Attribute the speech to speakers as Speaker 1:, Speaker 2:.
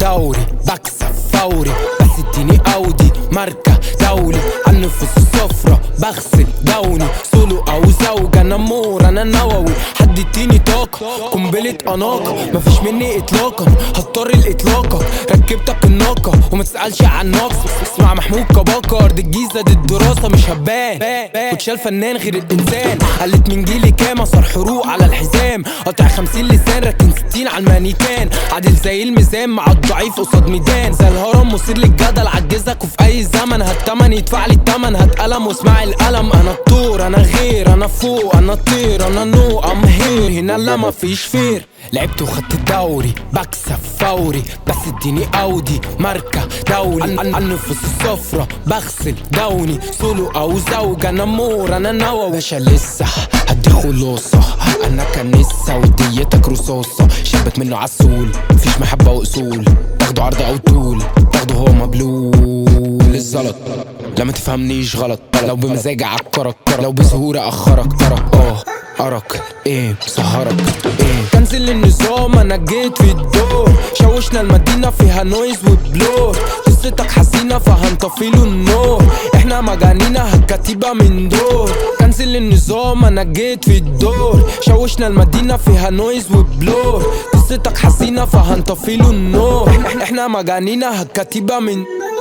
Speaker 1: الدوري بكسب فوري بس اديني اودي ماركة دولي النفوس الصفرة بغسل دوني سولو او زوجة انا مور انا نووي حد اديني طاقة قنبلة اناقة مفيش مني اطلاقا هضطر الاطلاقة ركبتك الناقة وما تسألش عن نقص اسمع محمود كبكر دي الجيزة دي الدراسة مش هبان وتشال فنان غير الانسان قالت من جيلي كام اثر حروق على الحزام قاطع خمسين لسان ركن ستين على المانيكان عادل زي الميزان مع الضعيف قصاد ميدان زي الهرم مثير للجدل عجزك وفي اي زمن هالتمن يدفع لي التمن هات قلم واسمع القلم انا الطور انا غير انا فوق انا طير انا نو ام هير هنا لا مفيش فير لعبت وخدت الدوري بكسب فوري بس اديني اودي ماركة دولي عن النفوس الصفرة بغسل دوني سولو او زوجة انا مور انا نووي باشا لسه هدي خلاصة انا كنسة وديتك رصاصة شبت منه عسول مفيش محبة واصول تاخده عرض او طول تاخده هو مبلول الزلط لما تفهمنيش غلط لو بمزاجي عكرك لو بسهولة اخرك ترك اه أرك ايه سهرك ايه كنزل النظام انا جيت في الدور شوشنا المدينة فيها نويز وبلور قصتك حزينة فهنطفيله النور احنا مجانينا هالكتيبة من دور كنزل النظام انا جيت في الدور شوشنا المدينة فيها نويز وبلور قصتك حزينة فهنطفيله النور احنا احنا مجانينا هالكتيبة من